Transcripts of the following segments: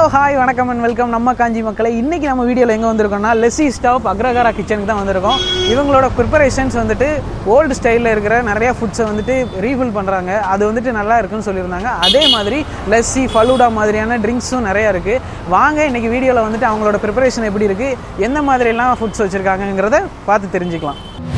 Hi வணக்கம் and welcome நம்ம காஞ்சி மக்களை இன்னைக்கு நம்ம வீடியோவில் எங்கே வந்திருக்கோம்னா லெஸ்ஸி ஸ்டாப் அக்ரகாரா கிச்சனுக்கு தான் வந்திருக்கோம் இவங்களோட ப்ரிப்பரேஷன்ஸ் வந்துட்டு ஓல்டு ஸ்டைலில் இருக்கிற நிறைய ஃபுட்ஸை வந்துட்டு ரீஃபில் பண்ணுறாங்க அது வந்துட்டு நல்லா இருக்குன்னு சொல்லியிருந்தாங்க அதே மாதிரி லெஸ்ஸி ஃபலூடா மாதிரியான ட்ரிங்க்ஸும் நிறையா இருக்குது வாங்க இன்னைக்கு வீடியோவில் வந்துட்டு அவங்களோட ப்ரிப்பரேஷன் எப்படி இருக்குது எந்த மாதிரிலாம் ஃபுட்ஸ் வச்சுருக்காங்கங்கிறத பார்த்து தெரிஞ்சுக்கலாம்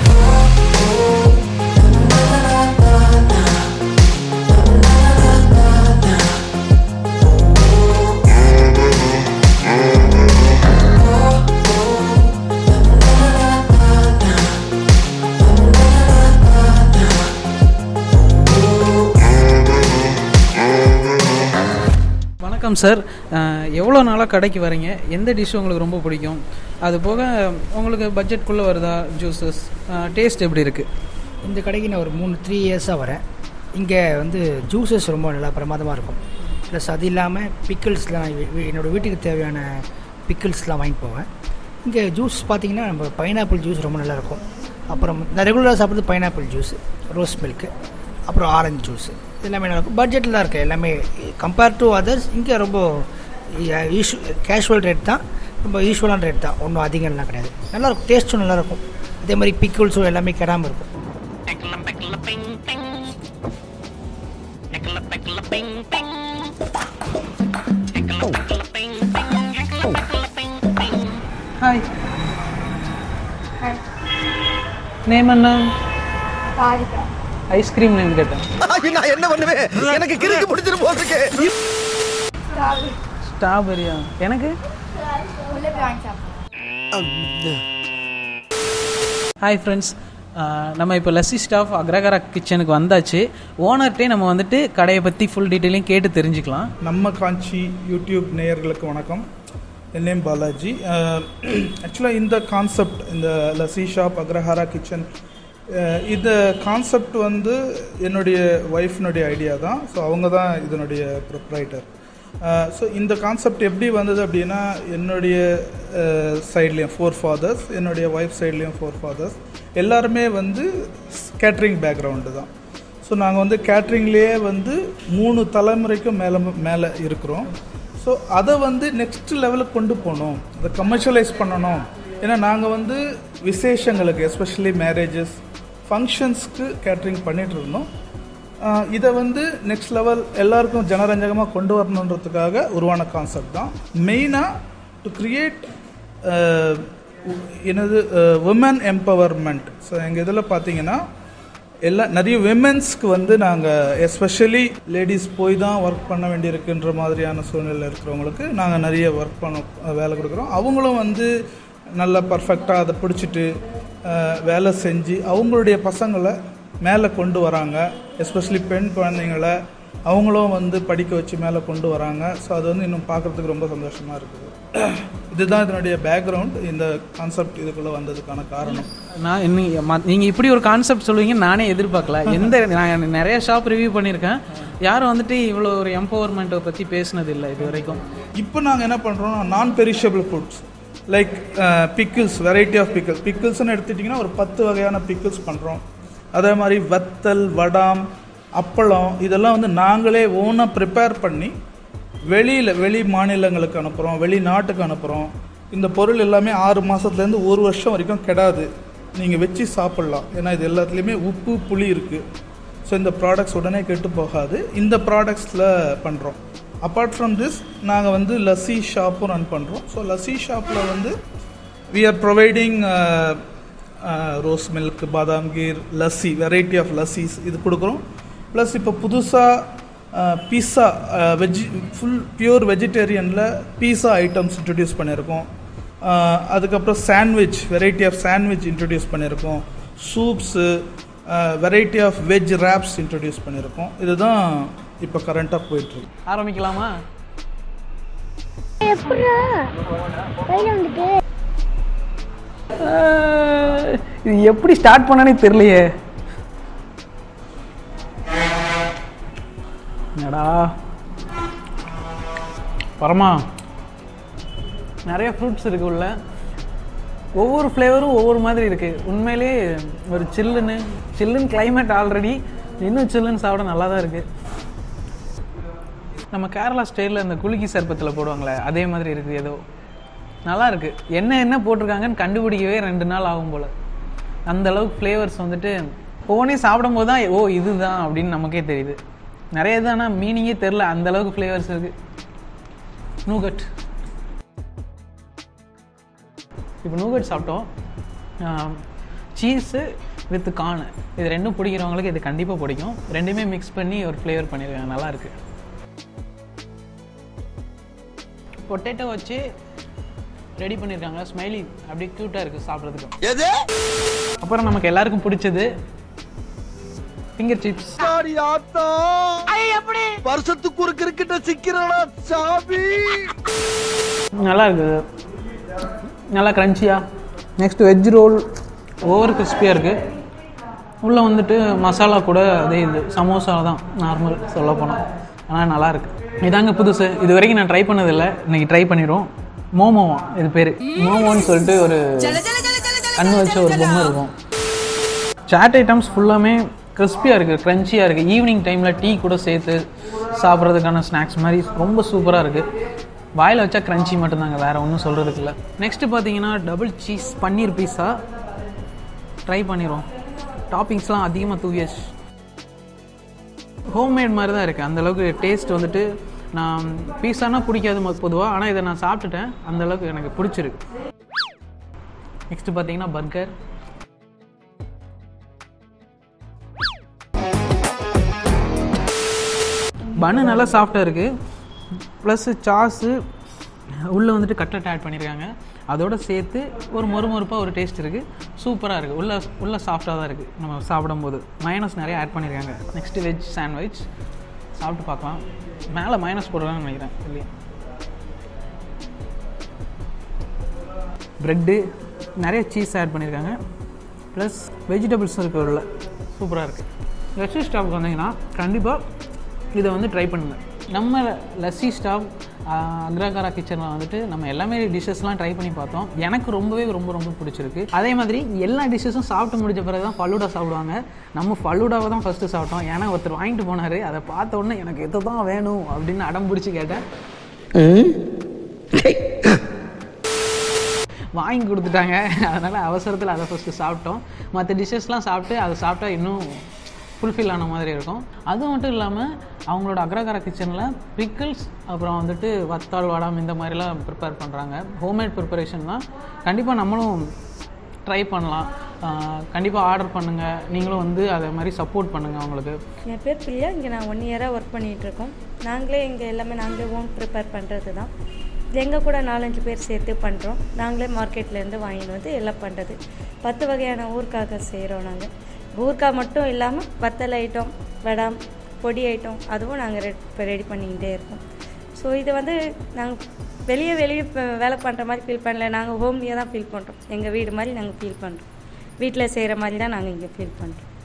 வணக்கம் சார் எவ்வளோ நாளாக கடைக்கு வரீங்க எந்த டிஷ் உங்களுக்கு ரொம்ப பிடிக்கும் அது போக உங்களுக்கு பட்ஜெட்குள்ளே வருதா ஜூஸஸ் டேஸ்ட் எப்படி இருக்குது இந்த கடைக்கு நான் ஒரு மூணு த்ரீ இயர்ஸாக வரேன் இங்கே வந்து ஜூஸஸ் ரொம்ப நல்லா பிரமாதமாக இருக்கும் ப்ளஸ் அது இல்லாமல் பிக்கிள்ஸ்லாம் நான் வீ- வீ- என்னோடய வீட்டுக்கு தேவையான பிக்கிள்ஸ்லாம் வாங்கிட்டு போவேன் இங்கே ஜூஸ் பார்த்தீங்கன்னா நம்ம பைனாப்பிள் ஜூஸ் ரொம்ப நல்லா இருக்கும் அப்புறம் நான் ரெகுலராக சாப்பிட்றது பைனாப்பிள் ஜூஸ் ரோஸ் மில்க்கு அப்புறம் ஆரஞ்சு ஜூஸ் எல்லாமே நல்லா இருக்கும் பட்ஜெட்டில் தான் இருக்குது எல்லாமே கம்பேர் டு அதர்ஸ் இங்கே ரொம்ப யூஷு கேஷுவல் ரேட் தான் ரொம்ப யூஸ்வலான ரேட் தான் ஒன்றும் அதிகம்லாம் கிடையாது நல்லாயிருக்கும் டேஸ்ட்டும் நல்லாயிருக்கும் அதே மாதிரி பிக்கிள்ஸும் எல்லாமே கெடாமல் இருக்கும் Pickle pickle ping ping. Pickle pickle ping ping. Pickle pickle ping ping. Pickle pickle ping ping. Hi name என்ன ராதிகா ஐஸ்கிரீம் நேம் கேட்டேன் நான் என்ன பண்ணுவேன் எனக்கு கிறுக்கு பிடிச்சிட்டு போட்டுருக்கு ராகுல் ஸ்ட்ராபெரியா எனக்கு உள்ள போய் வாங்கி சாப்பிடுவோம் ஹாய் ஃப்ரெண்ட்ஸ் நம்ம இப்போ லஸ்ஸி ஸ்டாஃப் அக்ரகாரா கிச்சனுக்கு வந்தாச்சு ஓனர்கிட்டே நம்ம வந்துட்டு கடையை பற்றி ஃபுல் டீட்டெயிலையும் கேட்டு தெரிஞ்சுக்கலாம் நம்ம காஞ்சி யூடியூப் நேயர்களுக்கு வணக்கம் என் நேம் பாலாஜி ஆக்சுவலாக இந்த கான்செப்ட் இந்த லசி ஷாப் அக்ரஹாரா கிச்சன் இந்த கான்செப்ட் வந்து என்னுடைய ஒய்ஃபினுடைய ஐடியா தான் ஸோ அவங்க தான் இதனுடைய ப்ரொப்ரைட்டர் ஸோ இந்த கான்செப்ட் எப்படி வந்தது அப்படின்னா என்னுடைய சைட்லேயும் ஃபோர் ஃபாதர்ஸ் என்னுடைய ஒய்ஃப் சைட்லேயும் ஃபோர் ஃபாதர்ஸ் எல்லாருமே வந்து கேட்ரிங் பேக்ரவுண்டு தான் ஸோ நாங்கள் வந்து கேட்ரிங்லேயே வந்து மூணு தலைமுறைக்கும் மேலே மேலே இருக்கிறோம் ஸோ அதை வந்து நெக்ஸ்ட் லெவலுக்கு கொண்டு போகணும் அதை கமர்ஷியலைஸ் பண்ணணும் ஏன்னா நாங்கள் வந்து விசேஷங்களுக்கு எஸ்பெஷலி மேரேஜஸ் ஃபங்க்ஷன்ஸ்க்கு கேட்ரிங் பண்ணிட்டு இருந்தோம் ஆஹ் இதை வந்து நெக்ஸ்ட் லெவல் எல்லாருக்கும் ஜனரஞ்சகமாக கொண்டு வரணுன்றதுக்காக உருவான கான்செப்ட் தான் மெயினாக டு கிரியேட் என்னது உமன் எம்பவர்மெண்ட் ஸோ எங்கள் இதில் பார்த்தீங்கன்னா எல்லா நிறைய விமென்ஸ்க்கு வந்து நாங்கள் எஸ்பெஷலி லேடிஸ் போய் தான் ஒர்க் பண்ண வேண்டியிருக்குன்ற மாதிரியான சூழ்நிலை இருக்கிறவங்களுக்கு நாங்கள் நிறைய ஒர்க் பண்ண வேலை கொடுக்குறோம் அவங்களும் வந்து நல்லா பர்ஃபெக்டாக அதை பிடிச்சிட்டு அஹ், வேலை செஞ்சு அவங்களுடைய பசங்களை மேலே கொண்டு வராங்க எஸ்பெஷலி பெண் குழந்தைங்கள அவங்களும் வந்து படிக்க வச்சு மேலே கொண்டு வராங்க ஸோ அது வந்து இன்னும் பார்க்குறதுக்கு ரொம்ப சந்தோஷமாக இருக்குது இதுதான் இதனுடைய பேக்ரவுண்ட் இந்த கான்செப்ட் இதுக்குள்ளே வந்ததுக்கான காரணம் நான் நீங்கள் இப்படி ஒரு கான்செப்ட் சொல்லுவீங்க நானே எதிர்பார்க்கல எந்த நான் நிறைய ஷாப் ரிவ்யூ பண்ணியிருக்கேன் யாரும் வந்துட்டு இவ்வளோ ஒரு எம்பவர்மெண்ட்டை பற்றி பேசினது இல்லை இது வரைக்கும் இப்போ நாங்கள் என்ன பண்ணுறோம்னா நான் perishable foods like pickles variety of pickle பிக்கிள்ஸ்னு எடுத்துட்டிங்கன்னா ஒரு பத்து வகையான பிக்கிள்ஸ் பண்ணுறோம் அதே மாதிரி வத்தல் வடாம் அப்பளம் இதெல்லாம் வந்து நாங்களே ஓனாக ப்ரிப்பேர் பண்ணி வெளியில் வெளி மாநிலங்களுக்கு அனுப்புகிறோம் வெளிநாட்டுக்கு அனுப்புகிறோம் இந்த பொருள் எல்லாமே ஆறு மாதத்துலேருந்து ஒரு வருஷம் வரைக்கும் கெடாது நீங்கள் வச்சு சாப்பிட்லாம் ஏன்னா இது எல்லாத்துலேயுமே உப்பு புளி இருக்குது ஸோ இந்த ப்ராடக்ட்ஸ் உடனே கெட்டு போகாது இந்த ப்ராடக்ட்ஸில் பண்ணுறோம் அப்பார்ட் ஃப்ரம் திஸ் நாங்கள் வந்து லஸ்ஸி ஷாப்பும் ரன் பண்ணுறோம் ஸோ லஸ்ஸி ஷாப்பில் வந்து we are providing rose milk badam kheer lassi variety of lassis இது கொடுக்குறோம் ப்ளஸ் இப்போ புதுசாக பீஸா வெஜ் ஃபுல் பியூர் வெஜிடேரியனில் பீஸா ஐட்டம்ஸ் இன்ட்ரடியூஸ் பண்ணியிருக்கோம் அஹ், அதுக்கப்புறம் sandwich variety of sandwich introduce பண்ணியிருக்கோம் soups variety of veg wraps introduce பண்ணியிருக்கோம் இதுதான் இப்போ கரண்ட்டாக போயிட்டுருக்கு ஆரம்பிக்கலாமா எப்படா கையில வந்துட்டு அஹ், இது எப்படி ஸ்டார்ட் பண்ணனே தெரியலையே என்னடா பரமா நிறைய ஃப்ரூட்ஸ் இருக்கு உள்ள ஒவ்வொரு ஃப்ளேவரும் ஒவ்வொரு மாதிரி இருக்கு உண்மையிலே ஒரு சில்லுன்னு சில்லுன்னு climate ஆல்ரெடி இன்னும் சில்லுன்னு சாப்பிட நல்லா தான் இருக்கு நம்ம கேரளா ஸ்டைலில் இந்த குலுக்கி சர்பத்தில் போடுவாங்களே அதே மாதிரி இருக்குது ஏதோ நல்லா இருக்கு என்ன என்ன போட்டிருக்காங்கன்னு கண்டுபிடிக்கவே ரெண்டு நாள் ஆகும் போல் அந்த அளவுக்கு ஃப்ளேவர்ஸ் வந்துட்டு ஒவ்வொன்றையும் சாப்பிடும்போது தான் ஓ இதுதான் அப்படின்னு நமக்கே தெரியுது நிறைய இது ஆனால் மீனிங்கே தெரில அந்த அளவுக்கு ஃப்ளேவர்ஸ் இருக்கு நூகட் இப்போ நூகட் சாப்பிட்டோம் சீஸு வித் கார்னு இது ரெண்டும் பிடிக்கிறவங்களுக்கு இது கண்டிப்பாக பிடிக்கும் ரெண்டுமே மிக்ஸ் பண்ணி ஒரு ஃப்ளேவர் பண்ணியிருக்காங்க நல்லா இருக்கு பொட்டேட்டோ வச்சு ரெடி பண்ணியிருக்காங்க ஸ்மைலி அப்படியே க்யூட்டாக இருக்குது சாப்பிட்றதுக்கு எது அப்புறம் நமக்கு எல்லாருக்கும் பிடிச்சது ஃபிங்கர் சிப்ஸ் ஆடி ஆத்தா வருஷத்துக்கு ஒரு கிரிக்கெட்ட சிக்கிறடா சாமி நல்லா இருக்குது நல்லா க்ரன்ச்சியாக நெக்ஸ்ட் வெஜ் ரோல் ஓவர் கிறிஸ்பியாக இருக்குது உள்ளே வந்துட்டு மசாலா கூட அதே இது சமோசா தான் நார்மல் சொல்ல போனால் ஆனால் நல்லா இருக்கு இதாங்க புதுசு இது வரைக்கும் நான் ட்ரை பண்ணதில்லை இன்னைக்கு ட்ரை பண்ணிடுவோம் மோமோவா இது பேர் மோமோன்னு சொல்லிட்டு ஒரு கண்ணு வச்ச ஒரு பொம்மை இருக்கும் சாட் ஐட்டம்ஸ் ஃபுல்லாமே கிறிஸ்பியாக இருக்குது க்ரன்ச்சியாக இருக்குது ஈவினிங் டைமில் டீ கூட சேர்த்து சாப்பிட்றதுக்கான ஸ்நாக்ஸ் மாதிரி ரொம்ப சூப்பராக இருக்குது வாயில் வச்சா க்ரன்ச்சி மட்டும்தாங்க வேறு ஒன்றும் சொல்கிறதுக்கு இல்லை நெக்ஸ்ட்டு பார்த்தீங்கன்னா double cheese paneer pizza try பண்ணிடுவோம் டாப்பிங்ஸ்லாம் அதிகமாக தூவியாச்சு ஹோம்மேட் மாதிரி தான் இருக்குது அந்தளவுக்கு டேஸ்ட் வந்துட்டு நான் பீஸானா பிடிக்காது பொதுவாக ஆனால் இதை நான் சாப்பிட்டுட்டேன் அந்தளவுக்கு எனக்கு பிடிச்சிருக்கு நெக்ஸ்ட்டு பார்த்தீங்கன்னா பர்கர் பன்னு நல்லா சாஃப்டாக இருக்குது ப்ளஸ் சாஸு உள்ளே வந்துட்டு கட்லெட் ஆட் பண்ணியிருக்காங்க அதோட சேர்த்து ஒரு மொறுமொறுப்பாக ஒரு டேஸ்ட் இருக்குது சூப்பராக இருக்குது உள்ள உள்ள சாஃப்டாக தான் இருக்குது நம்ம சாப்பிடும்போது மயனஸ் நிறைய ஆட் பண்ணியிருக்காங்க நெக்ஸ்ட்டு வெஜ் சாண்ட்விச் சாப்பிட்டு பார்க்கலாம் மேலே மயனஸ் போடுறாங்கன்னு நினைக்கிறேன் இல்லையா ப்ரெட்டு நிறைய சீஸ் ஆட் பண்ணியிருக்காங்க ப்ளஸ் வெஜிடபிள்ஸும் இருக்குது உள்ள சூப்பராக இருக்குது லஸ்ஸி ஸ்டாப்க்கு வந்தீங்கன்னா கண்டிப்பாக இதை வந்து ட்ரை பண்ணுங்கள் நம்ம லஸ்ஸி ஸ்டாப் அக்ராகாரா கிச்சனில் வந்துட்டு நம்ம எல்லாமே டிஷ்ஷஸ்லாம் ட்ரை பண்ணி பார்த்தோம் எனக்கு ரொம்பவே ரொம்ப ரொம்ப பிடிச்சிருக்கு அதே மாதிரி எல்லா டிஷ்ஷஸும் சாப்பிட்டு முடிச்ச பிறகு தான் ஃபலூடா சாப்பிடுவாங்க நம்ம ஃபலூடாவை தான் ஃபஸ்ட்டு சாப்பிட்டோம் ஏன்னா ஒருத்தர் வாங்கிட்டு போனார் அதை பார்த்த உடனே எனக்கு எது தான் வேணும் அப்படின்னு அடம் பிடிச்சி கேட்டேன் வாங்கி கொடுத்துட்டாங்க அதனால் அவசரத்தில் அதை ஃபஸ்ட்டு சாப்பிட்டோம் மற்ற டிஷ்ஷஸ்லாம் சாப்பிட்டு அதை சாப்பிட்டா இன்னும் ஃபுல்ஃபில் ஆன மாதிரி இருக்கும் அது மட்டும் இல்லாமல் அவங்களோட அக்ரகார கிச்சனில் பிக்கிள்ஸ் அப்புறம் வந்துட்டு வத்தாள் வடம் இந்த மாதிரிலாம் ப்ரிப்பேர் பண்ணுறாங்க ஹோம்மேட் ப்ரிப்பரேஷன் தான் கண்டிப்பாக நம்மளும் ட்ரை பண்ணலாம் கண்டிப்பாக ஆர்டர் பண்ணுங்கள் நீங்களும் வந்து அதே மாதிரி சப்போர்ட் பண்ணுங்கள் அவங்களுக்கு என் பேர் பிரியா இங்கே நான் ஒன் இயராக ஒர்க் பண்ணிகிட்ருக்கோம் நாங்களே இங்கே எல்லாமே நாங்களே ஓன் ப்ரிப்பேர் பண்ணுறது தான் எங்கள் கூட நாலஞ்சு பேர் சேர்த்து பண்ணுறோம் நாங்களே மார்க்கெட்லேருந்து வாங்கிட்டு வந்து எல்லாம் பண்ணுறது பத்து வகையான ஊருக்காக செய்கிறோம் நாங்கள் ஊறுகாய் மட்டும் இல்லாமல் வத்தல் ஐட்டம் வடம் பொடி ஐட்டம் அதுவும் நாங்கள் ரெடி ரெடி பண்ணிக்கிட்டே இருக்கோம் ஸோ இது வந்து நாங்கள் வெளியே வெளியே இப்போ வேலை பண்ணுற மாதிரி ஃபீல் பண்ணல நாங்கள் ஹோம்லியாக தான் ஃபீல் பண்ணுறோம் எங்கள் வீடு மாதிரி நாங்கள் ஃபீல் பண்ணுறோம் வீட்டில் செய்கிற மாதிரி தான் நாங்கள் இங்கே ஃபீல் பண்ணுறோம்